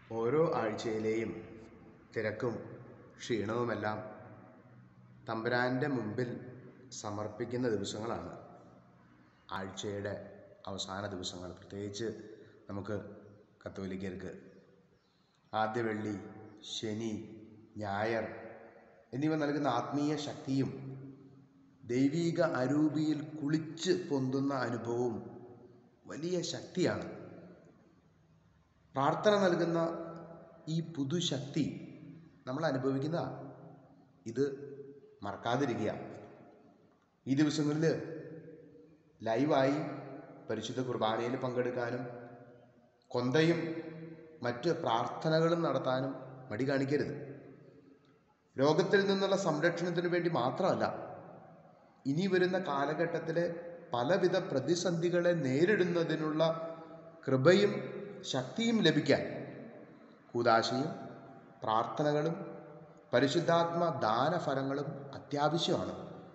ഓരോ ആഴ്ചയിലെയും തിരക്കും ക്ഷീണവുമെല്ലാം തമ്പുരാൻ്റെ മുമ്പിൽ സമർപ്പിക്കുന്ന ദിവസങ്ങളാണ് ആഴ്ചയുടെ അവസാന ദിവസങ്ങൾ പ്രത്യേകിച്ച് നമുക്ക് കത്തോലിക്കർക്ക് ആദ്യ വെള്ളി ശനി ഞായർ എന്നിവ നൽകുന്ന ആത്മീയ ശക്തിയും ദൈവീക അരൂപിയിൽ കുളിച്ച് പൊന്തുന്ന അനുഭവവും വലിയ ശക്തിയാണ് പ്രാർത്ഥന നൽകുന്ന ഈ പുതുശക്തി നമ്മൾ അനുഭവിക്കുന്ന ഇത് മറക്കാതിരിക്കുക ഈ ദിവസങ്ങളിൽ ലൈവായി പരിശുദ്ധ കുർബാനയിൽ പങ്കെടുക്കാനും കൊന്തയും മറ്റ് പ്രാർത്ഥനകളും നടത്താനും മടി കാണിക്കരുത് രോഗത്തിൽ നിന്നുള്ള സംരക്ഷണത്തിന് വേണ്ടി മാത്രമല്ല ഇനി വരുന്ന കാലഘട്ടത്തിലെ പലവിധ പ്രതിസന്ധികളെ നേരിടുന്നതിനുള്ള കൃപയും ശക്തിയും ലഭിക്കാൻ കൂതാശയും പ്രാർത്ഥനകളും പരിശുദ്ധാത്മ ദാനഫലങ്ങളും അത്യാവശ്യമാണ്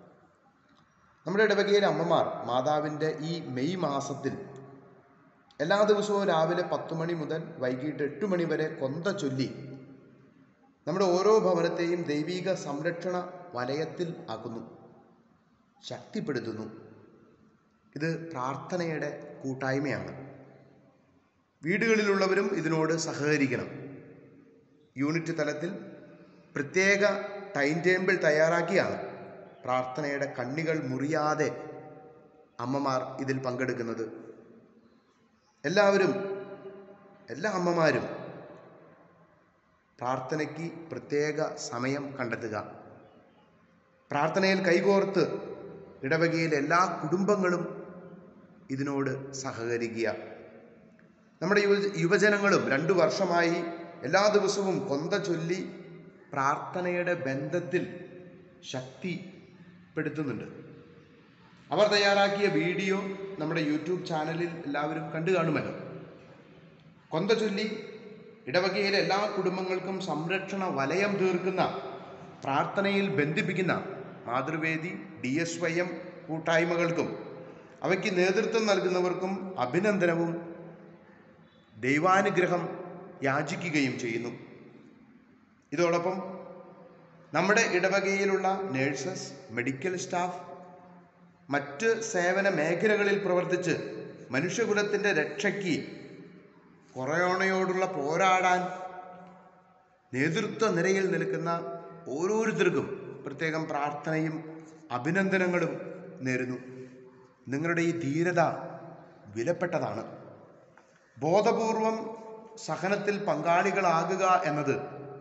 നമ്മുടെ ഇടവകയിലെ അമ്മമാർ മാതാവിൻ്റെ ഈ മെയ് മാസത്തിൽ എല്ലാ ദിവസവും രാവിലെ പത്ത് മണി മുതൽ വൈകിട്ട് എട്ട് മണി വരെ കൊന്ത ചൊല്ലി നമ്മുടെ ഓരോ ഭവനത്തെയും ദൈവീക സംരക്ഷണ വലയത്തിൽ ആക്കുന്നു ശക്തിപ്പെടുത്തുന്നു ഇത് പ്രാർത്ഥനയുടെ കൂട്ടായ്മയാണ് വീടുകളിലുള്ളവരും ഇതിനോട് സഹകരിക്കണം യൂണിറ്റ് തലത്തിൽ പ്രത്യേക ടൈം ടേബിൾ തയ്യാറാക്കിയാണ് പ്രാർത്ഥനയുടെ കണ്ണികൾ മുറിയാതെ അമ്മമാർ ഇതിൽ പങ്കെടുക്കുന്നത് എല്ലാവരും എല്ലാ അമ്മമാരും പ്രാർത്ഥനയ്ക്ക് പ്രത്യേക സമയം കണ്ടെത്തുക പ്രാർത്ഥനയിൽ കൈകോർത്ത് ഇടവകയിലെ എല്ലാ കുടുംബങ്ങളും ഇതിനോട് സഹകരിക്കുക നമ്മുടെ യുവ യുവജനങ്ങളും രണ്ടു വർഷമായി എല്ലാ ദിവസവും കൊന്ത ചൊല്ലി പ്രാർത്ഥനയുടെ ബന്ധത്തിൽ ശക്തിപ്പെടുത്തുന്നുണ്ട് അവർ തയ്യാറാക്കിയ വീഡിയോ നമ്മുടെ യൂട്യൂബ് ചാനലിൽ എല്ലാവരും കണ്ടു കാണുമല്ലോ കൊന്ത ചൊല്ലി ഇടവകയിലെ എല്ലാ കുടുംബങ്ങൾക്കും സംരക്ഷണ വലയം തീർക്കുന്ന പ്രാർത്ഥനയിൽ ബന്ധിപ്പിക്കുന്ന Mathruvedi D S Y M കൂട്ടായ്മകൾക്കും അവയ്ക്ക് നേതൃത്വം നൽകുന്നവർക്കും അഭിനന്ദനവും ദൈവാനുഗ്രഹം യാചിക്കുകയും ചെയ്യുന്നു ഇതോടൊപ്പം നമ്മുടെ ഇടവകയിലുള്ള നേഴ്സസ് മെഡിക്കൽ സ്റ്റാഫ് മറ്റ് സേവന മേഖലകളിൽ പ്രവർത്തിച്ച് മനുഷ്യകുലത്തിൻ്റെ രക്ഷയ്ക്ക് കൊറോണയോടുള്ള പോരാടാൻ നേതൃത്വ നിരയിൽ നിൽക്കുന്ന ഓരോരുത്തർക്കും പ്രത്യേകം പ്രാർത്ഥനയും അഭിനന്ദനങ്ങളും നേരുന്നു നിങ്ങളുടെ ഈ ധീരത വിലപ്പെട്ടതാണ് ബോധപൂർവം സഹനത്തിൽ പങ്കാളികളാകുക എന്നത്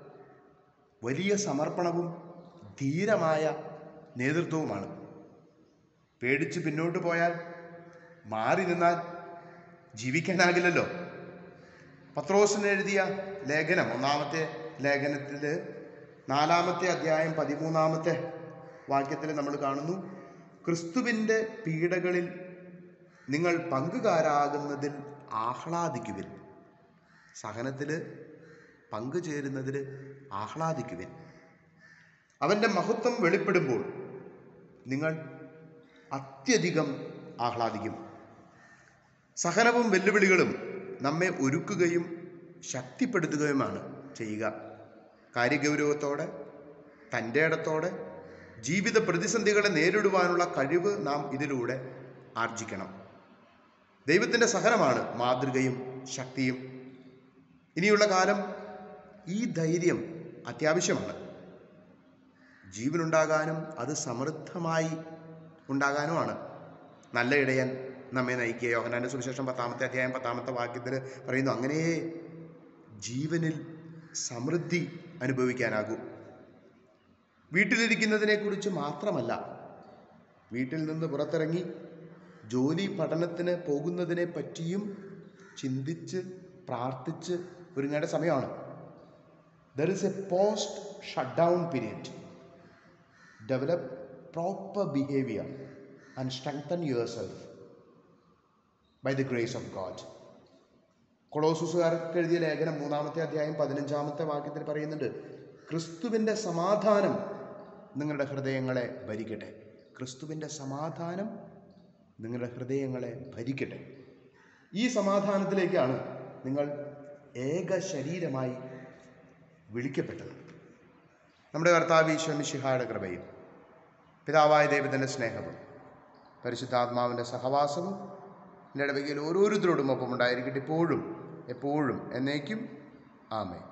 വലിയ സമർപ്പണവും ധീരമായ നേതൃത്വവുമാണ് പേടിച്ച് പിന്നോട്ട് പോയാൽ മാറി നിന്നാൽ ജീവിക്കാനാകില്ലല്ലോ പത്രോസിന് എഴുതിയ ലേഖനം ഒന്നാമത്തെ ലേഖനത്തിൽ നാലാമത്തെ അധ്യായം പതിമൂന്നാമത്തെ വാക്യത്തിൽ നമ്മൾ കാണുന്നു ക്രിസ്തുവിൻ്റെ പീഡകളിൽ നിങ്ങൾ പങ്കുകാരാകുന്നതിൽ ആഹ്ലാദിക്കുവിൻ സഹനത്തിൽ പങ്കുചേരുന്നതിൽ ആഹ്ലാദിക്കുവിൻ അവൻ്റെ മഹത്വം വെളിപ്പെടുമ്പോൾ നിങ്ങൾ അത്യധികം ആഹ്ലാദിക്കും സഹനവും വെല്ലുവിളികളും നമ്മെ ഒരുക്കുകയും ശക്തിപ്പെടുത്തുകയുമാണ് ചെയ്യുക കാര്യഗൗരവത്തോടെ തൻ്റെ ഇടത്തോടെ ജീവിത പ്രതിസന്ധികളെ നേരിടുവാനുള്ള കഴിവ് നാം ഇതിലൂടെ ആർജിക്കണം ദൈവത്തിൻ്റെ സഹനമാണ് മാതൃകയും ശക്തിയും ഇനിയുള്ള കാലം ഈ ധൈര്യം അത്യാവശ്യമാണ് ജീവനുണ്ടാകാനും അത് സമൃദ്ധമായി ഉണ്ടാകാനുമാണ് നല്ല ഇടയൻ നമ്മെ നയിക്കുക യോഹനാന്റെ സുവിശേഷം പത്താമത്തെ അധ്യായം പത്താമത്തെ വാക്യത്തിൽ പറയുന്നു അങ്ങനെ ജീവനിൽ സമൃദ്ധി അനുഭവിക്കാനാകൂ വീട്ടിലിരിക്കുന്നതിനെക്കുറിച്ച് മാത്രമല്ല വീട്ടിൽ നിന്ന് പുറത്തിറങ്ങി ജോലി പഠനത്തിന് പോകുന്നതിനെ പറ്റിയും ചിന്തിച്ച് പ്രാർത്ഥിച്ച് ഒരുങ്ങേണ്ട സമയമാണ് there is a post shut down period develop proper behaviour and strengthen yourself by the grace of God കൊളോസുസുകാർക്ക് എഴുതിയ ലേഖനം മൂന്നാമത്തെ അധ്യായം പതിനഞ്ചാമത്തെ വാക്യത്തിൽ പറയുന്നുണ്ട് ക്രിസ്തുവിൻ്റെ സമാധാനം നിങ്ങളുടെ ഹൃദയങ്ങളെ ഭരിക്കട്ടെ ക്രിസ്തുവിൻ്റെ സമാധാനം നിങ്ങളുടെ ഹൃദയങ്ങളെ ഭരിക്കട്ടെ ഈ സമാധാനത്തിലേക്കാണ് നിങ്ങൾ ഏക ശരീരമായി വിളിക്കപ്പെട്ടത് നമ്മുടെ കർത്താവ് ഈശ്വമിഷിഹായുടെ കൃപയും പിതാവായ ദൈവത്തിൻ്റെ സ്നേഹവും പരിശുദ്ധാത്മാവിൻ്റെ സഹവാസവും എൻ്റെ ഇടവകയിൽ ഓരോരുത്തരോടും ഒപ്പം ഉണ്ടായിരിക്കട്ടെ ഇപ്പോഴും എപ്പോഴും എന്നേക്കും ആമേ